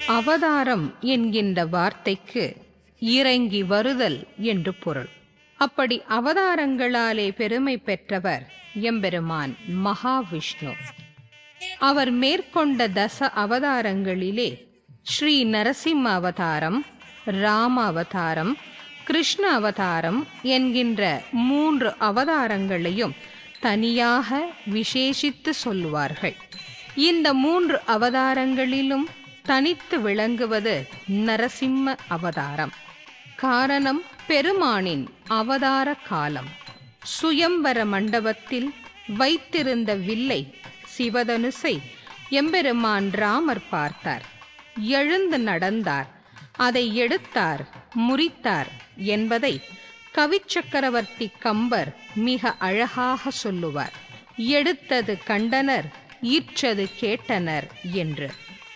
அவதாரம் என்கின்ற வார்த்தைக்கு இறங்கி வருதல் என்று பொருள் அப்படி அவதாரங்களாலே பெருமை பெற்றவர் எம்பெருமான் மகாவிஷ்ணு அவர் மேற்கொண்ட தச அவதாரங்களிலே ஸ்ரீ நரசிம்ம அவதாரம் ராம அவதாரம் கிருஷ்ண அவதாரம் என்கின்ற மூன்று அவதாரங்களையும் தனியாக விசேஷித்து சொல்லுவார்கள் இந்த மூன்று அவதாரங்களிலும் தனித்து விளங்குவது நரசிம்ம அவதாரம் காரணம் பெருமானின் அவதார காலம் சுயம்பர மண்டபத்தில் வைத்திருந்த வில்லை சிவதனுசை எம்பெருமான் ராமர் பார்த்தார் எழுந்து நடந்தார் அதை எடுத்தார் முறித்தார் என்பதை கவிச்சக்கரவர்த்தி கம்பர் மிக அழகாக சொல்லுவார் எடுத்தது கண்டனர் ஈற்றது கேட்டனர் என்று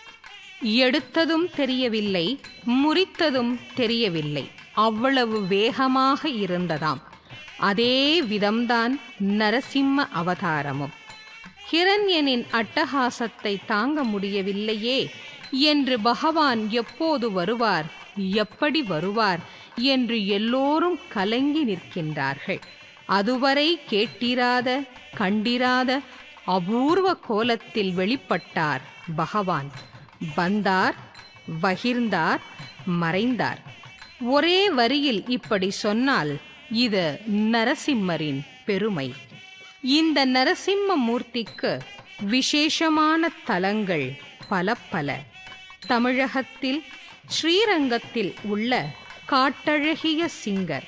எடுத்ததும் தெரியவில்லை முறித்ததும் தெரியவில்லை அவ்வளவு வேகமாக இருந்ததாம் அதே விதம்தான் நரசிம்ம அவதாரமும் ஹிரண்யனின் அட்டகாசத்தை தாங்க முடியவில்லையே என்று பகவான் எப்போது வருவார் எப்படி வருவார் என்று எல்லோரும் கலங்கி நிற்கின்றார்கள் அதுவரை கேட்டிராத கண்டிராத அபூர்வ கோலத்தில் வெளிப்பட்டார் பகவான் வந்தார் வகிர்ந்தார் மறைந்தார் ஒரே வரியில் இப்படி சொன்னால் இது நரசிம்மரின் பெருமை இந்த நரசிம்ம மூர்த்திக்கு விசேஷமான தலங்கள் பல பல தமிழகத்தில் ஸ்ரீரங்கத்தில் உள்ள காட்டழகிய சிங்கர்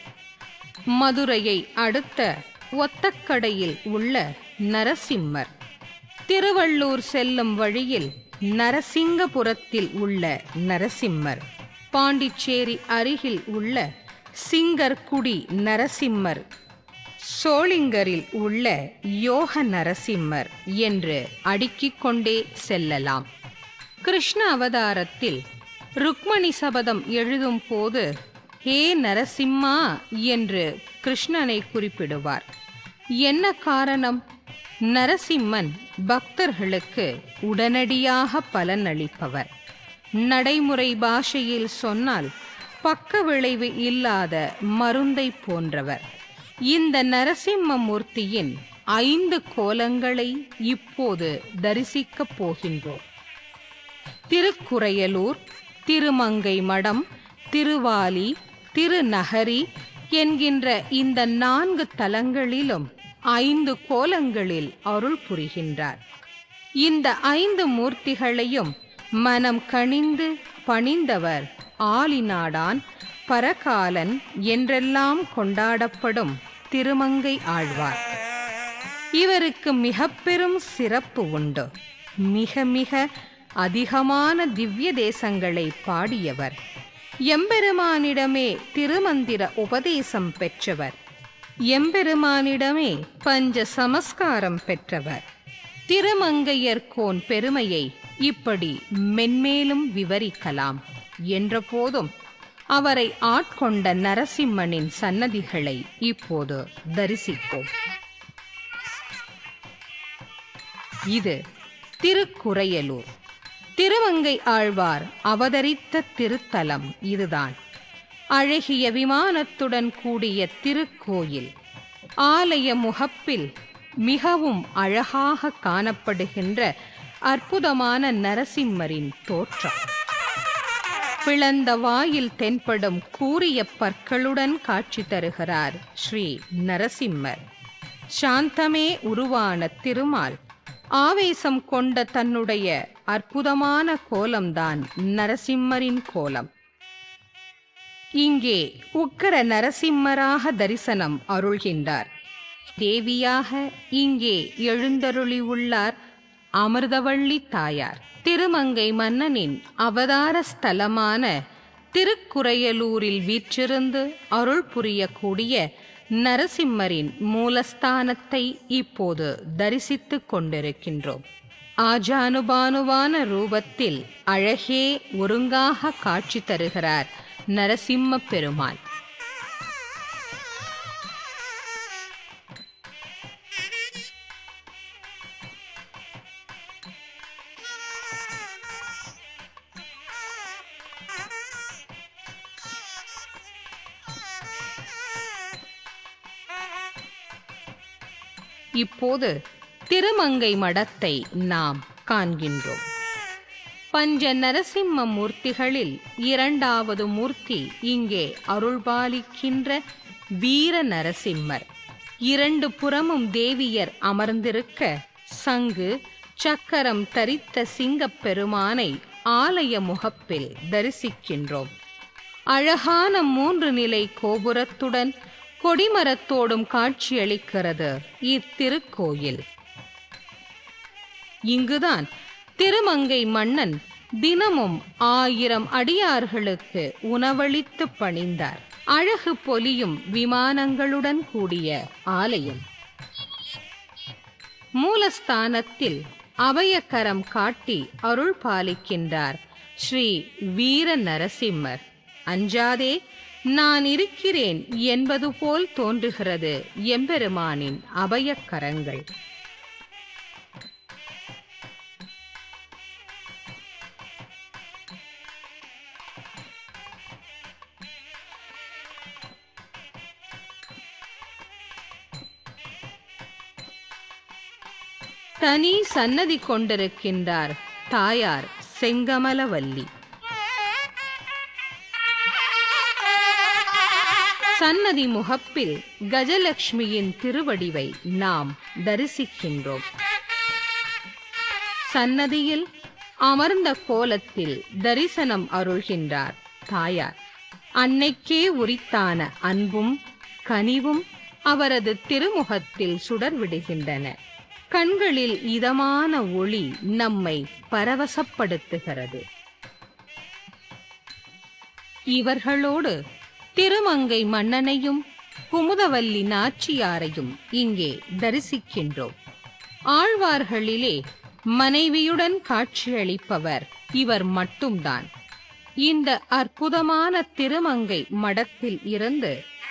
மதுரையை அடுத்த ஒத்தக்கடையில் உள்ள நரசிம்மர் திருவள்ளூர் செல்லும் வழியில் நரசிங்கபுரத்தில் உள்ள நரசிம்மர் பாண்டிச்சேரி அருகில் உள்ள சிங்கர்குடி நரசிம்மர் சோளிங்கரில் உள்ள யோக நரசிம்மர் என்று அடுக்கிக் கொண்டே செல்லலாம் கிருஷ்ண அவதாரத்தில் ருக்மணி சபதம் எழுதும் போது ஹே நரசிம்மா என்று கிருஷ்ணனை குறிப்பிடுவார் என்ன காரணம் நரசிம்மன் பக்தர்களுக்கு உடனடியாக பலனளிப்பவர் நடைமுறை பாஷையில் சொன்னால் பக்க விளைவு இல்லாத மருந்தை போன்றவர் இந்த நரசிம்ம மூர்த்தியின் ஐந்து கோலங்களை இப்போது தரிசிக்கப் போகின்றோம் திருக்குறையலூர் திருமங்கை மடம் திருவாலி திருநகரி என்கின்ற இந்த நான்கு தலங்களிலும் ஐந்து கோலங்களில் அருள் புரிகின்றார் இந்த ஐந்து மூர்த்திகளையும் மனம் கனிந்து பணிந்தவர் ஆலிநாடான் பரகாலன் என்றெல்லாம் கொண்டாடப்படும் திருமங்கை ஆழ்வார் இவருக்கு மிக பெரும் சிறப்பு உண்டு மிக மிக அதிகமான திவ்ய தேசங்களை பாடியவர் எம்பெருமானிடமே திருமந்திர உபதேசம் பெற்றவர் எம்பெருமானிடமே பஞ்ச சமஸ்காரம் பெற்றவர் திருமங்கையர்கோன் பெருமையை இப்படி மென்மேலும் விவரிக்கலாம் என்ற போதும் அவரை ஆட்கொண்ட நரசிம்மனின் சன்னதிகளை இப்போது தரிசிப்போம் இது திருக்குறையலூர் திருமங்கை ஆழ்வார் அவதரித்த திருத்தலம் இதுதான் அழகிய விமானத்துடன் கூடிய திருக்கோயில் ஆலய முகப்பில் மிகவும் அழகாக காணப்படுகின்ற அற்புதமான நரசிம்மரின் தோற்றம் பிளந்த வாயில் தென்படும் கூரிய பற்களுடன் காட்சி தருகிறார் ஸ்ரீ நரசிம்மர் சாந்தமே உருவான திருமால் ஆவேசம் கொண்ட தன்னுடைய அற்புதமான கோலம்தான் நரசிம்மரின் கோலம் இங்கே உக்கர நரசிம்மராக தரிசனம் அருள்கின்றார் தேவியாக இங்கே எழுந்தருளி உள்ளார் அமிர்தவள்ளி தாயார் திருமங்கை மன்னனின் அவதார ஸ்தலமான திருக்குறையலூரில் வீற்றிருந்து அருள் புரியக்கூடிய நரசிம்மரின் மூலஸ்தானத்தை இப்போது தரிசித்துக் கொண்டிருக்கின்றோம் ஆஜானுபானுவான ரூபத்தில் அழகே ஒருங்காக காட்சி தருகிறார் நரசிம்ம பெருமாள் இப்போது திருமங்கை மடத்தை நாம் காண்கின்றோம் பஞ்ச நரசிம்ம மூர்த்திகளில் இரண்டாவது மூர்த்தி இங்கே அருள்பாலிக்கின்ற வீர நரசிம்மர் இரண்டு புறமும் தேவியர் அமர்ந்திருக்க சங்கு சக்கரம் தரித்த சிங்கப் பெருமானை ஆலய முகப்பில் தரிசிக்கின்றோம் அழகான மூன்று நிலை கோபுரத்துடன் கொடிமரத்தோடும் காட்சியளிக்கிறது இத்திருக்கோயில் இங்குதான் திருமங்கை மன்னன் தினமும் ஆயிரம் அடியார்களுக்கு உணவளித்து பணிந்தார் அழகு பொலியும் விமானங்களுடன் கூடிய ஆலயம் மூலஸ்தானத்தில் அபயக்கரம் காட்டி அருள் பாலிக்கின்றார் ஸ்ரீ வீர நரசிம்மர் அஞ்சாதே நான் இருக்கிறேன் என்பது போல் தோன்றுகிறது எம்பெருமானின் அபயக்கரங்கள் தனி சன்னதி கொண்டிருக்கின்றார் தாயார் செங்கமலவல்லி சன்னதி முகப்பில் கஜலட்சுமியின் திருவடிவை நாம் தரிசிக்கின்றோம் சன்னதியில் அமர்ந்த கோலத்தில் தரிசனம் அருள்கின்றார் தாயார் அன்னைக்கே உரித்தான அன்பும் கனிவும் அவரது திருமுகத்தில் சுடர் விடுகின்றன கண்களில் இதமான ஒளி நம்மை பரவசப்படுத்துகிறது இவர்களோடு திருமங்கை மன்னனையும் குமுதவல்லி நாச்சியாரையும் இங்கே தரிசிக்கின்றோம் ஆழ்வார்களிலே மனைவியுடன் காட்சியளிப்பவர் இவர் மட்டும்தான் இந்த அற்புதமான திருமங்கை மடத்தில் இருந்து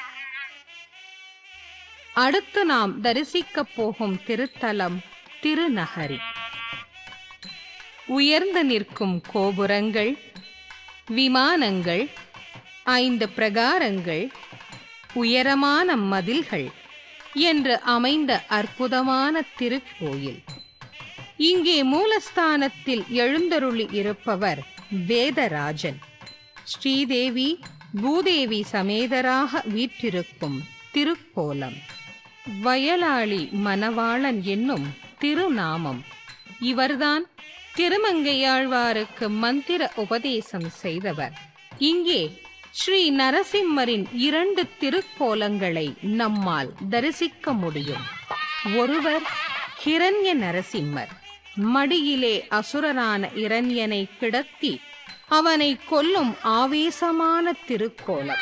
அடுத்து நாம் தரிசிக்கப் போகும் திருத்தலம் திருநகரி உயர்ந்து நிற்கும் கோபுரங்கள் விமானங்கள் ஐந்து பிரகாரங்கள் உயரமான மதில்கள் என்று அமைந்த அற்புதமான திருக்கோயில் இங்கே மூலஸ்தானத்தில் எழுந்தருளி இருப்பவர் வேதராஜன் ஸ்ரீதேவி பூதேவி சமேதராக வீற்றிருக்கும் திருக்கோலம் வயலாளி மணவாளன் என்னும் திருநாமம் இவர்தான் திருமங்கையாழ்வாருக்கு மந்திர உபதேசம் செய்தவர் இங்கே ஸ்ரீ நரசிம்மரின் இரண்டு திருக்கோலங்களை நம்மால் தரிசிக்க முடியும் ஒருவர் ஹிரண்ய நரசிம்மர் மடியிலே அசுரரான இரண்யனை கிடத்தி அவனை கொல்லும் ஆவேசமான திருக்கோலம்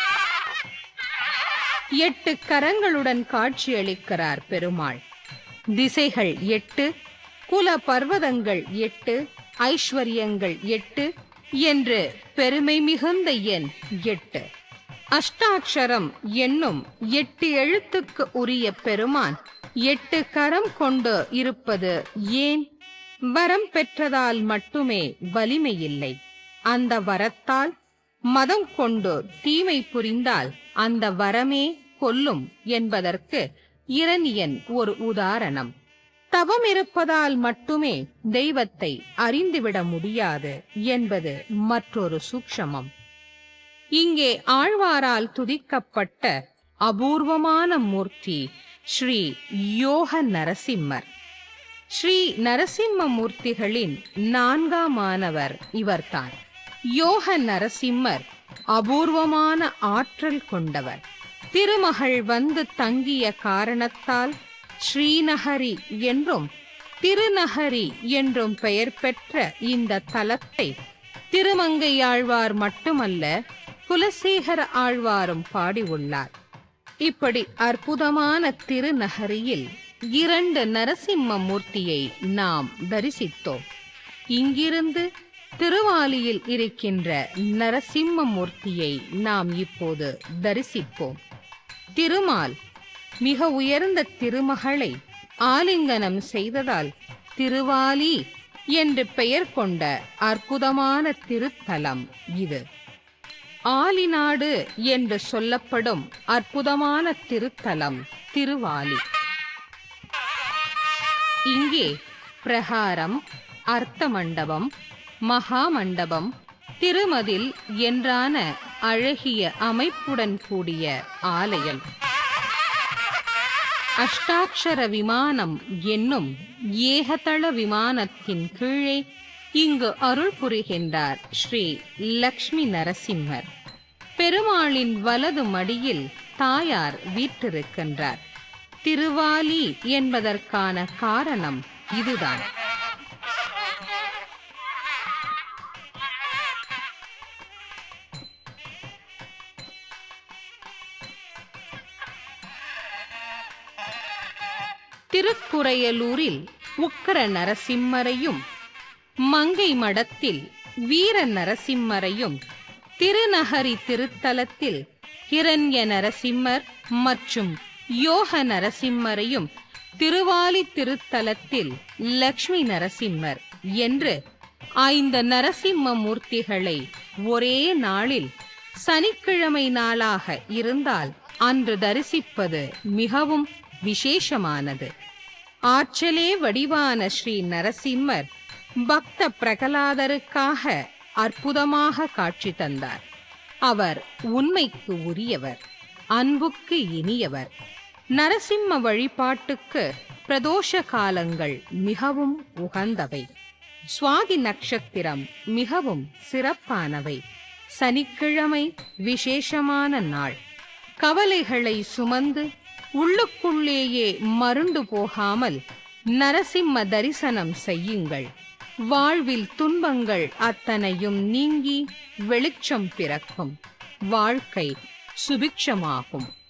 எட்டு கரங்களுடன் காட்சியளிக்கிறார் பெருமாள் திசைகள் எட்டு குல பர்வதங்கள் எட்டு ஐஸ்வர்யங்கள் எட்டு என்று பெருமை மிகுந்த எண் எட்டு அஷ்டாட்சரம் என்னும் எட்டு எழுத்துக்கு உரிய பெருமான் எட்டு கரம் கொண்டு இருப்பது ஏன் வரம் பெற்றதால் மட்டுமே வலிமையில்லை அந்த வரத்தால் மதம் கொண்டு தீமை புரிந்தால் அந்த வரமே கொல்லும் என்பதற்கு இரணியன் ஒரு உதாரணம் தவம் இருப்பதால் மட்டுமே தெய்வத்தை அறிந்துவிட முடியாது என்பது மற்றொரு சூக்ஷமம் இங்கே ஆழ்வாரால் துதிக்கப்பட்ட அபூர்வமான மூர்த்தி ஸ்ரீ யோக நரசிம்மர் ஸ்ரீ நரசிம்ம மூர்த்திகளின் நான்காமானவர் இவர்தான் யோக நரசிம்மர் அபூர்வமான ஆற்றல் கொண்டவர் திருமகள் வந்து தங்கிய காரணத்தால் ஸ்ரீநகரி என்றும் திருநகரி என்றும் பெயர் பெற்ற இந்த தலத்தை திருமங்கையாழ்வார் மட்டுமல்ல குலசேகர ஆழ்வாரும் பாடியுள்ளார் இப்படி அற்புதமான திருநகரியில் இரண்டு நரசிம்ம மூர்த்தியை நாம் தரிசித்தோம் இங்கிருந்து திருவாலியில் இருக்கின்ற நரசிம்ம மூர்த்தியை நாம் இப்போது தரிசிப்போம் திருமால் மிக உயர்ந்த திருமகளை ஆலிங்கனம் செய்ததால் திருவாலி என்று பெயர் கொண்ட அற்புதமான திருத்தலம் இது ஆலிநாடு என்று சொல்லப்படும் அற்புதமான திருத்தலம் திருவாலி இங்கே பிரகாரம் அர்த்த மண்டபம் மகா மண்டபம் திருமதில் என்றான அழகிய அமைப்புடன் கூடிய ஆலயம் அஷ்டாட்சர விமானம் என்னும் ஏகதள விமானத்தின் கீழே இங்கு அருள் புரிகின்றார் ஸ்ரீ லக்ஷ்மி நரசிம்மர் பெருமாளின் வலது மடியில் தாயார் வீற்றிருக்கின்றார் திருவாலி என்பதற்கான காரணம் இதுதான் திருக்குறையலூரில் உக்கர நரசிம்மரையும் மங்கை மடத்தில் வீர நரசிம்மரையும் திருநகரி திருத்தலத்தில் ஹிரண்ய நரசிம்மர் மற்றும் யோக நரசிம்மரையும் திருவாலி திருத்தலத்தில் லக்ஷ்மி நரசிம்மர் என்று ஐந்து நரசிம்ம மூர்த்திகளை ஒரே நாளில் சனிக்கிழமை நாளாக இருந்தால் அன்று தரிசிப்பது மிகவும் விசேஷமானது ஆற்றலே வடிவான ஸ்ரீ நரசிம்மர் பக்த பிரகலாதருக்காக அற்புதமாக காட்சி தந்தார் அவர் உண்மைக்கு உரியவர் அன்புக்கு இனியவர் நரசிம்ம வழிபாட்டுக்கு பிரதோஷ காலங்கள் மிகவும் உகந்தவை சுவாதி நட்சத்திரம் மிகவும் சிறப்பானவை சனிக்கிழமை விசேஷமான நாள் கவலைகளை சுமந்து உள்ளுக்குள்ளேயே மருண்டு போகாமல் நரசிம்ம தரிசனம் செய்யுங்கள் வாழ்வில் துன்பங்கள் அத்தனையும் நீங்கி வெளிச்சம் பிறக்கும் வாழ்க்கை சுபிட்சமாகும்